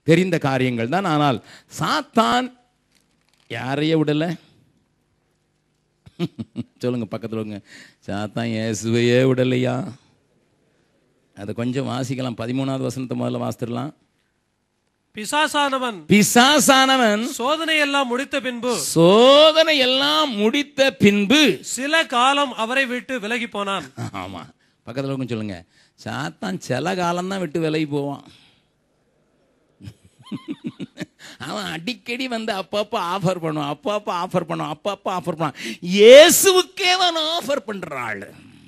தெரிந்த காரியங்கள் தான் ஆனால் சாத்தான் யாரையே விடல சொல்லுங்க பக்கத்துல உங்க சாத்தான் இயேசுவையே விடலையா அதை கொஞ்சம் வாசிக்கலாம் பதிமூணாவது வசனத்தை முதல்ல வாசித்துடலாம் பிசாசானவன் பிசாசானவன் சோதனை எல்லாம் முடித்த பின்பு சோதனை எல்லாம் முடித்த பின்பு சில காலம் அவரை விட்டு விலகி போனான் ஆமா பக்கத்துல கொஞ்சம் சொல்லுங்க சாத்தான் சில காலம்தான் விட்டு விலகி போவான் அவன் அடிக்கடி வந்து அப்பப்போ ஆஃபர் பண்ணுவான் அப்பப்போ ஆஃபர் பண்ணுவான் அப்பப்போ ஆஃபர் பண்ணுவான் இயேசுவுக்கே அவன் ஆஃபர் பண்ற ஆளு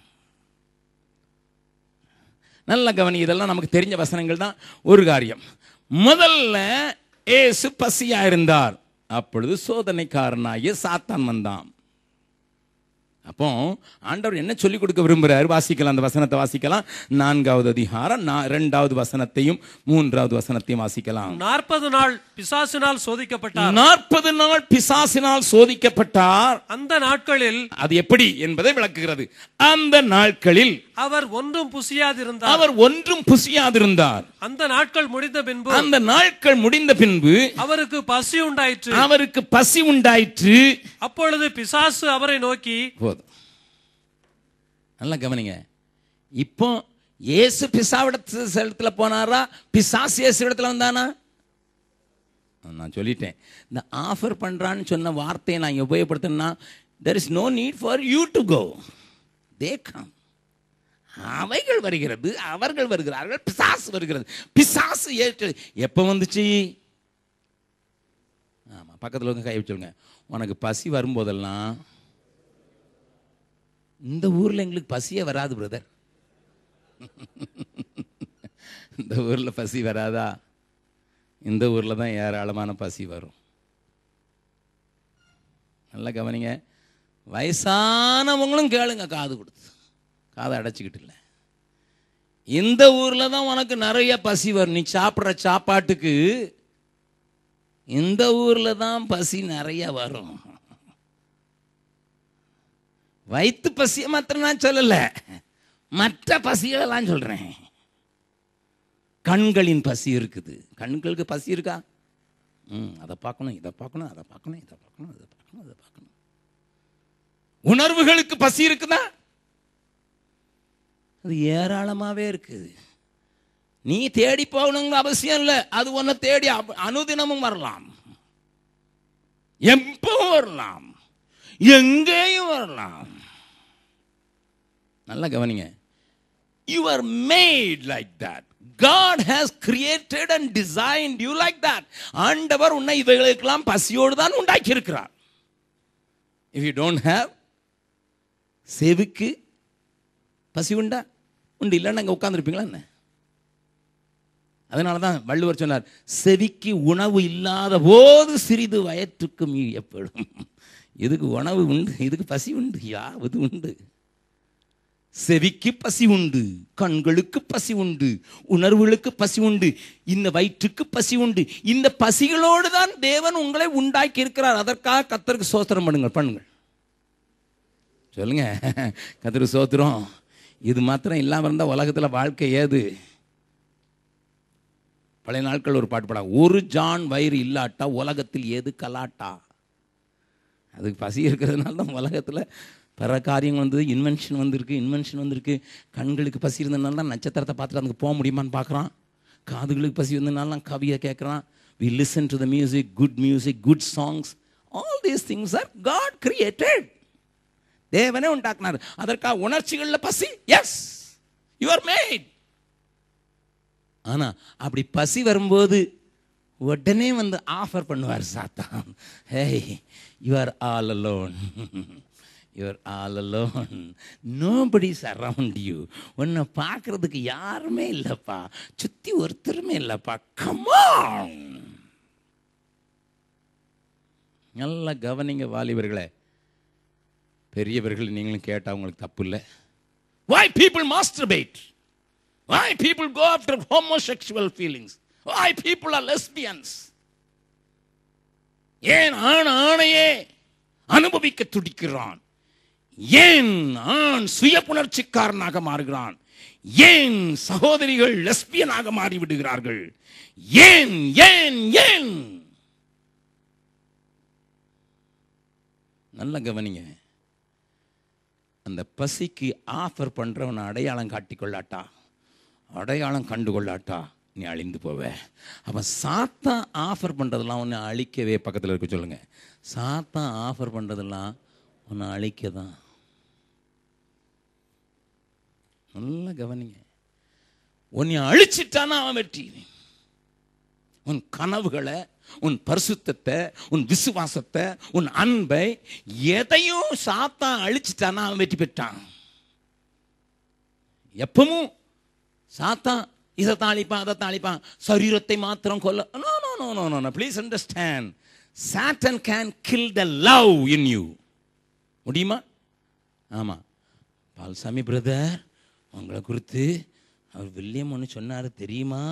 நல்ல கவனி இதெல்லாம் நமக்கு தெரிஞ்ச வசனங்கள் தான் ஒரு காரியம் முதல்ல ஏசு பசியா இருந்தார் அப்பொழுது சோதனைக்காரனாகிய சாத்தான் வந்தான் அப்போ ஆண்டவர் என்ன சொல்லிக் கொடுக்க விரும்புறாரு வாசிக்கலாம் அந்த வசனத்தை வாசிக்கலாம் நான்காவது அதிகாரம் நா- இரண்டாவது வசனத்தையும் மூன்றாவது வசனத்தையும் வாசிக்கலாம் நாற்பது நாள் பிசாசினால் சோதிக்கப்பட்டார் நாற்பது நாள் பிசாசினால் சோதிக்கப்பட்டார் அந்த நாட்களில் அது எப்படி என்பதை விளக்குகிறது அந்த நாட்களில் அவர் ஒன்றும் புசியாதிருந்தார் அவர் ஒன்றும் புசியாதிருந்தார் அந்த நாட்கள் முடிந்த பின்பு அந்த நாட்கள் முடிந்த பின்பு அவருக்கு பசி உண்டாயிற்று அவருக்கு பசி உண்டாயிற்று அப்பொழுது பிசாசு அவரை நோக்கி போதும் நல்லா கவனிங்க இப்போ இயேசு பிசாவிடத்து இடத்துல போனாரா பிசாசு இயேசு இடத்துல வந்தானா நான் சொல்லிட்டேன் இந்த ஆஃபர் பண்றான்னு சொன்ன வார்த்தையை நான் இங்க உபயோகப்படுத்தினா there is no need for you to go they come அவைகள் வருகிறது அவர்கள் வருகிறார்கள் பிசாசு வருகிறது பிசாசு ஏற்று எப்போ வந்துச்சு ஆமா பக்கத்துல வந்து கை வச்சுருங்க உனக்கு பசி வரும்போதெல்லாம் இந்த ஊர்ல எங்களுக்கு பசியே வராது பிரதர் இந்த ஊர்ல பசி வராதா இந்த ஊர்ல தான் ஏராளமான பசி வரும் நல்லா கவனிங்க வயசானவங்களும் கேளுங்க காது கொடுத்து காதை அடைச்சிக்கிட்டு இல்லை இந்த ஊர்ல தான் உனக்கு நிறைய பசி வரும் நீ சாப்பிட்ற சாப்பாட்டுக்கு இந்த ஊர்ல தான் பசி நிறைய வரும் வயிற்று பசியை மாத்திரம் நான் சொல்லல மற்ற பசிகளெல்லாம் சொல்றேன் கண்களின் பசி இருக்குது கண்களுக்கு பசி இருக்கா ம் அதை பார்க்கணும் இதை பார்க்கணும் அதை பார்க்கணும் இதை பார்க்கணும் இதை பார்க்கணும் இதை பார்க்கணும் உணர்வுகளுக்கு பசி இருக்குதா அது ஏராளமாவே இருக்குது நீ தேடி போகணுங்கிற அவசியம் இல்லை அது உன்னை தேடி அப- அனுதினமும் வரலாம் எப்பவும் வரலாம் எங்கேயும் வரலாம் நல்லா கவனிங்க you are made like that God has created and designed you like that ஆண்டவர் உன்னை இவைகளுக்கெல்லாம் பசியோடு தான் உண்டாக்கி இருக்கிறார் இஃப் யூ டோன்ட் ஹேவ் செவிக்கு பசி உண்டா உண்டு இல்லைன்னா அங்கே உட்காந்துருப்பீங்களா என்ன அதனால தான் வள்ளுவர் சொன்னார் செவிக்கு உணவு இல்லாத போது சிறிது வயற்றுக்கு மீயப்படும் இதுக்கு உணவு உண்டு இதுக்கு பசி உண்டு யாவது உண்டு செவிக்கு பசி உண்டு கண்களுக்கு பசி உண்டு உணர்வுகளுக்கு பசி உண்டு இந்த வயிற்றுக்கு பசி உண்டு இந்த பசிகளோடு தான் தேவன் உங்களை உண்டாக்கி இருக்கிறார் அதற்காக கத்தருக்கு சோத்திரம் பண்ணுங்கள் பண்ணுங்கள் சொல்லுங்க கத்தருக்கு சோத்திரம் இது மாத்திரம் இல்லாமல் இருந்தால் உலகத்தில் வாழ்க்கை ஏது பழைய நாட்கள் ஒரு பாட்டு பாடா ஒரு ஜான் வயிறு இல்லாட்டா உலகத்தில் ஏது கலாட்டா அதுக்கு பசி இருக்கிறதுனால தான் உலகத்தில் பிற காரியங்கள் வந்தது இன்வென்ஷன் வந்திருக்கு இன்வென்ஷன் வந்திருக்கு கண்களுக்கு பசி இருந்ததுனால தான் நட்சத்திரத்தை பார்த்துட்டு அதுக்கு போக முடியுமான்னு பார்க்குறான் காதுகளுக்கு பசி வந்ததுனால தான் கவியை கேட்குறான் we listen to the music good music good songs all these things are God created தேவனே உண்டாக்குனார் அதற்காக உணர்ச்சிகளில் பசி எஸ் யூ ஆர் மேட் ஆனா அப்படி பசி வரும்போது உடனே வந்து ஆஃபர் பண்ணுவார் சாத்தான் hey you are all alone you are all alone nobody's around you உன்னை பார்க்கறதுக்கு யாருமே இல்லைப்பா சுத்தி ஒருத்தருமே இல்லைப்பா கமான் நல்லா கவனிங்க வாலிபர்களே பெரியவர்கள் நீங்களும் கேட்டால் உங்களுக்கு தப்பு இல்லை why people masturbate why people go after homosexual feelings why people are lesbians ஏன் ஆண் ஆணையே அனுபவிக்க துடிக்கிறான் ஏன் ஆண் சுய புணர்ச்சிக்காரனாக மாறுகிறான் ஏன் சகோதரிகள் லெஸ்பியனாக மாறி விடுகிறார்கள் ஏன் ஏன் ஏன் நல்ல கவனிங்க அந்த பசிக்கு ஆஃபர் பண்றவனை அடையாளம் காட்டிக்கொள்ளாட்டா அடையாளம் கண்டு கொள்ளாட்டா நீ அழிந்து போவ அவன் சாத்தான் ஆஃபர் பண்றதெல்லாம் உன்னை அழிக்கவே பக்கத்தில் இருக்க சொல்லுங்க சாத்தான் ஆஃபர் பண்றதெல்லாம் உன்னை அழிக்க தான் நல்லா கவனிங்க உன்னை அழிச்சிட்டானா அவன் வெற்றி உன் கனவுகளை உன் பரிசுத்தத்தை உன் விசுவாசத்தை உன் அன்பை எதையும் சாத்தான் அழிச்சிட்டானா அவன் வெற்றி பெற்றான் எப்பவும் சாத்தான் இதை தாளிப்பான் அதை தாளிப்பான் சரீரத்தை மாத்திரம் கொல்ல no no no no no no please understand Satan can kill the love in you முடியுமா ஆமாம் பால்சாமி பிரதர் உங்களை குறித்து அவர் வில்லியம் ஒன்று சொன்னார் தெரியுமா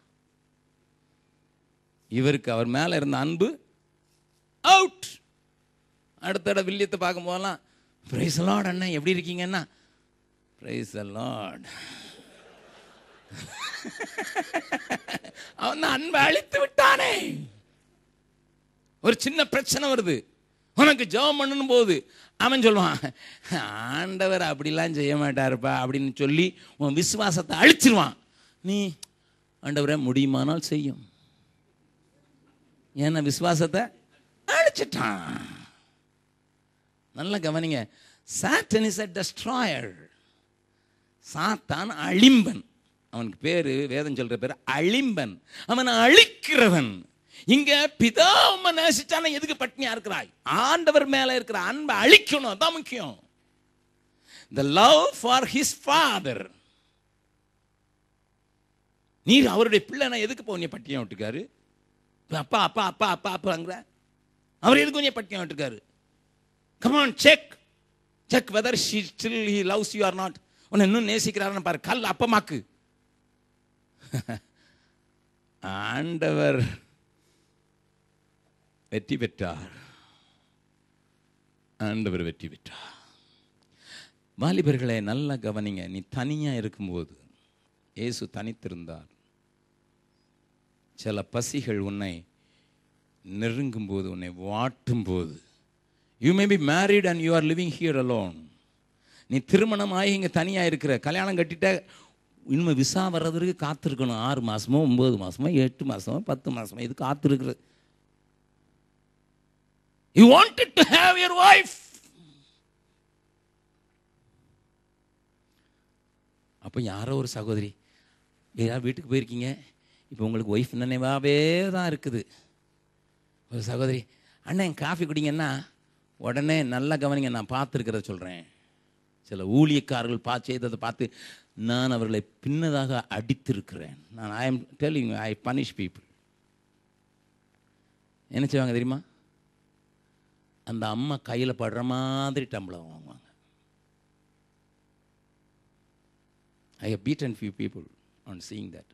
இவருக்கு அவர் மேலே இருந்த அன்பு அவுட் அடுத்த தடவை வில்லியத்தை பார்க்கும் போதெல்லாம் பிரைஸ் லார்ட் அண்ணன் எப்படி இருக்கீங்கன்னா பிரைஸ் லார்ட் அவன் தான் அன்பை அழித்து விட்டானே ஒரு சின்ன பிரச்சனை வருது உனக்கு ஜெபம் பண்ணணும் போது அவன் சொல்லுவான் ஆண்டவர் அப்படிலாம் செய்ய மாட்டாருப்பா அப்படின்னு சொல்லி உன் விசுவாசத்தை அழிச்சிருவான் நீ ஆண்டவரே முடியுமானால் செய்யும் ஏன்னா விசுவாசத்தை அழிச்சிட்டான் நல்லா கவனிங்க சாட்டன் இஸ் அ டெஸ்ட்ராயர் சாத்தான் அழிம்பன் அவனுக்கு பேரு வேதம் சொல்ற பேரு அழிம்பன் அவன் அழிக்கிறவன் இங்க பிதாவை நேசிச்சான எதுக்கு பட்னியா இருக்கிறாய் ஆண்டவர் மேல இருக்கிற அன்பை அழிக்கணும் அதான் முக்கியம் the love for his father நீர் அவருடைய பிள்ளைனா எதுக்கு போனிய பட்டியம் விட்டுருக்காரு அப்பா அப்பா அப்பா அப்பா அப்பாங்கிற அவர் எதுக்கு கொஞ்சம் பட்டியம் விட்டுருக்காரு come on check check whether she still he loves you or not உன்னை இன்னும் நேசிக்கிறாருன்னு பாரு கல் அப்பமாக்கு ஆண்டவர் வெற்றி பெற்றார் ஆண்டவர் வெற்றி பெற்றார் வாலிபர்களே நல்லா கவனிங்க நீ தனியா இருக்கும்போது இயேசு தனித்திருந்தார் சில பசிகள் உன்னை நெருங்கும் போது உன்னை வாட்டும் போது you may be married and you are living here alone நீ திருமணம் ஆகி இங்கே தனியாக இருக்கிற கல்யாணம் கட்டிட்ட இனிமேல் விசா வர்றதுக்கு காத்திருக்கணும் ஆறு மாதமோ ஒம்பது மாதமோ எட்டு மாதமோ பத்து மாதமோ இது காத்திருக்கிறது you wanted to have your wife அப்போ யாரோ ஒரு சகோதரி யாராவது வீட்டுக்கு போயிருக்கீங்க இப்போ உங்களுக்கு ஒய்ஃப் நினைவாகவே தான் இருக்குது ஒரு சகோதரி அண்ணன் காஃபி குடிங்கன்னா உடனே நல்லா கவனிங்க நான் பார்த்துருக்கிறத சொல்கிறேன் சில ஊழியக்காரர்கள் பா செய்ததை பார்த்து நான் அவர்களை பின்னதாக அடித்திருக்கிறேன் நான் I am telling I punish people என்ன செய்வாங்க தெரியுமா அந்த அம்மா கையில் படுற மாதிரி டம்ளர் வாங்குவாங்க I have beaten few people on seeing that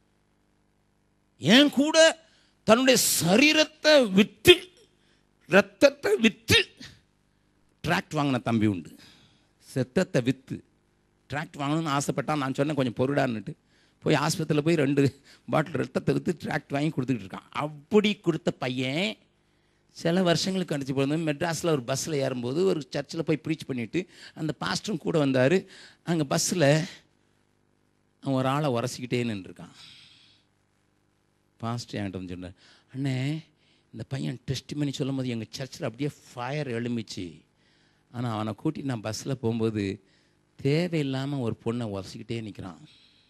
ஏன் கூட தன்னுடைய சரீரத்தை விற்று ரத்தத்தை விற்று டிராக்ட் வாங்கின தம்பி உண்டு செத்தத்தை விற்று டிராக்ட் வாங்கணும்னு ஆசைப்பட்டான் நான் சொன்னேன் கொஞ்சம் பொருடான்னுட்டு போய் ஆஸ்பத்திரியில் போய் ரெண்டு பாட்டில் ரத்தத்தை விற்று டிராக்ட் வாங்கி கொடுத்துக்கிட்டு இருக்கான் அப்படி கொடுத்த பையன் சில வருஷங்களுக்கு கழிச்சு போகிறது மெட்ராஸில் ஒரு பஸ்ஸில் ஏறும்போது ஒரு சர்ச்சில் போய் ப்ரீச் பண்ணிவிட்டு அந்த பாஸ்டரும் கூட வந்தார் அங்கே பஸ்ஸில் அவன் ஒரு ஆளை உரசிக்கிட்டே நின்றுருக்கான் பாஸ்டர் என்கிட்ட வந்து சொன்னார் அண்ணே இந்த பையன் டெஸ்ட் பண்ணி சொல்லும் போது எங்கள் சர்ச்சில் அப்படியே ஃபயர் எழும்பிச்சு ஆனால் அவனை கூட்டி நான் பஸ்ஸில் போகும்போது தேவையில்லாமல் ஒரு பொண்ணை உரசிக்கிட்டே நிற்கிறான்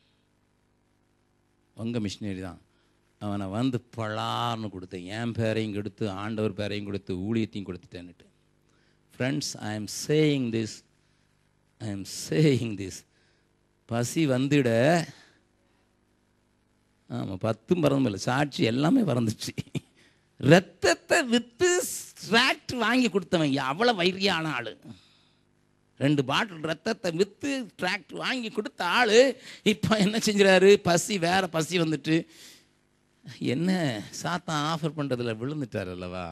உங்கள் மிஷினரி தான் அவனை வந்து பலார்னு கொடுத்தேன் என் பேரையும் கொடுத்து ஆண்டவர் பேரையும் கொடுத்து ஊழியத்தையும் கொடுத்துட்டேன்னுட்டு friends I am saying this I am saying this பசி வந்துட ஆமாம் பத்தும் பறந்தும் இல்லை சாட்சி எல்லாமே பறந்துச்சு ரத்தத்தை விற்று ஸ்ட்ராக்ட் வாங்கி கொடுத்தவன் அவ்வளோ வைரியான ஆள் ரெண்டு பாட்டில் ரத்தத்தை விற்று ட்ராக்ட் வாங்கி கொடுத்த ஆள் இப்போ என்ன செஞ்சுறாரு பசி வேற பசி வந்துட்டு என்ன சாத்தான் ஆஃபர் பண்ணுறதுல விழுந்துட்டார் அல்லவா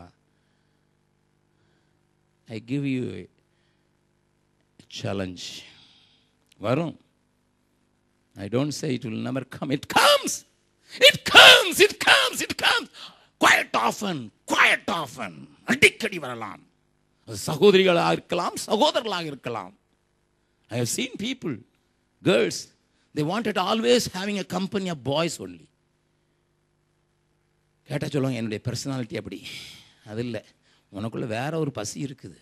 ஐ கிவ் யூ சேலஞ்ச் வரும் I don't say it will never come it comes it comes it comes it comes quite often quite often அடிக்கடி வரலாம் அது சகோதரிகளாக இருக்கலாம் சகோதரர்களாக இருக்கலாம் I have seen people girls they wanted always having a company of boys only கேட்டால் சொல்லுவாங்க என்னுடைய பர்சனாலிட்டி அப்படி அது இல்லை உனக்குள்ள வேற ஒரு பசி இருக்குது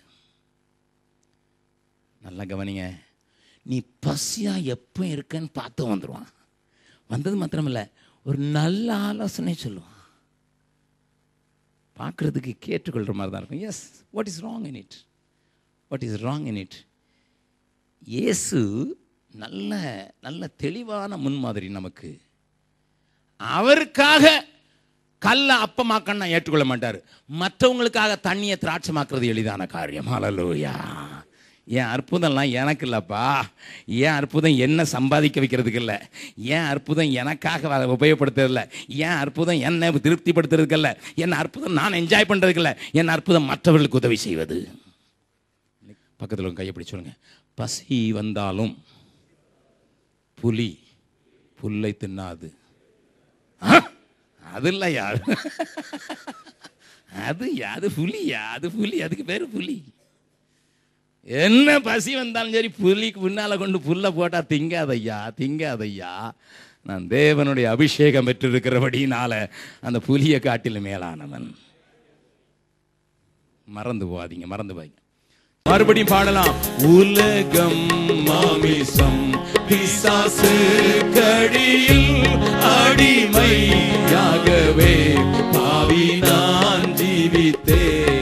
நல்லா கவனிங்க நீ பசியாக எப்போ இருக்கன்னு பார்த்து வந்துடுவான் வந்தது மாத்திரமில்ல ஒரு நல்ல ஆலோசனை சொல்லுவான் பார்க்குறதுக்கு கேட்டுக்கொள்கிற மாதிரி தான் இருக்கும் yes what is wrong in it what is wrong in it Yesu நல்ல நல்ல தெளிவான முன்மாதிரி நமக்கு அவருக்காக கல்லை அப்பமாக்கன்னு நான் ஏற்றுக்கொள்ள மாட்டார் மற்றவங்களுக்காக தண்ணியை திராட்சமாக்குறது எளிதான காரியம் ஹalleluya என் அற்புதம்லாம் எனக்கு இல்லைப்பா ஏன் அற்புதம் என்ன சம்பாதிக்க வைக்கிறதுக்கு இல்லை ஏன் அற்புதம் எனக்காக வ- உபயோகப்படுத்துறது இல்லை ஏன் அற்புதம் என்னை திருப்திப்படுத்துறதுக்கு இல்லை என் அற்புதம் நான் என்ஜாய் பண்ணுறதுக்கு இல்லை என் அற்புதம் மற்றவர்களுக்கு உதவி செய்வது பக்கத்தில் உங்க கையை பிடிச்சு சொல்லுங்க பசி வந்தாலும் புலி புல்லை தின்னாது ஆ? அது இல்லையா அது அது புலியா அது புலி அதுக்கு பேர் புலி என்ன பசி வந்தாலும் சரி புலிக்கு முன்னால கொண்டு புல்ல போட்டா திங்காதையா திங்காதையா நான் தேவனுடைய அபிஷேகம் பெற்றிருக்கிறபடினால அந்த புலியை காட்டிலும் மேலானவன் மறந்து போகாதீங்க மறந்து போய்ங்க மறுபடியும் பாடலாம் உலகம் மாமிசம் பிசாசு கடியில் அடிமையாகவே பாவி நான் ஜீவித்தே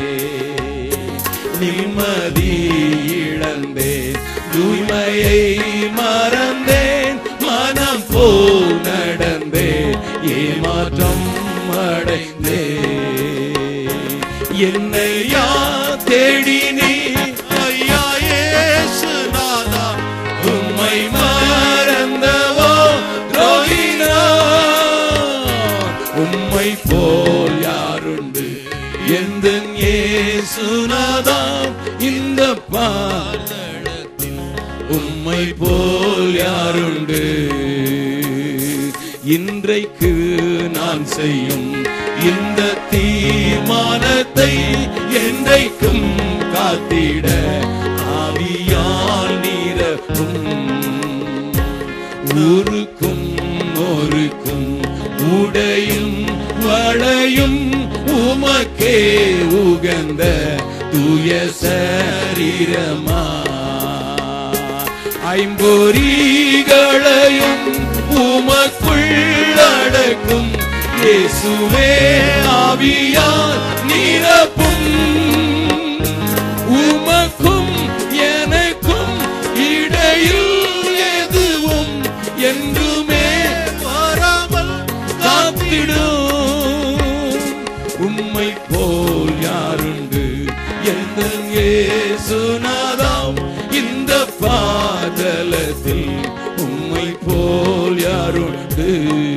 நிம்மதி இழந்தேன் தூய்மையை மறந்தேன் மனம் போ நடந்தேன் ஏமாற்றம் அடைந்தேன் என்னை யா தேடினே ஐயா இயேசுநாதா உம்மை மறந்தவோ துரோகினா உம்மை போல் யாருண்டு எந்த இயேசுநாதா இந்த பாதளத்தில் உம்மை போல் யாருண்டு இன்றைக்கு நான் செய்யும் இந்த தீர்மானத்தை என்றைக்கும் காத்திட ஆவியால் நீரப்பும் ஊருக்கும் ஒருக்கும் உடையும் வளையும் உமக்கே உகந்த தூய சரீரமா ஐம்பொறிகளையும் உமக்குள் அடக்கும் இயேசுவே ஆவியால் நிரப்பும் உமக்கும் எனக்கும் இடையில் எதுவும் என்றுமே வராமல் காத்திடும் உம்மை போல் யாருண்டு எந்த இயேசுநாதாம் இந்த பாதலத்தில் உம்மை போல் யாருண்டு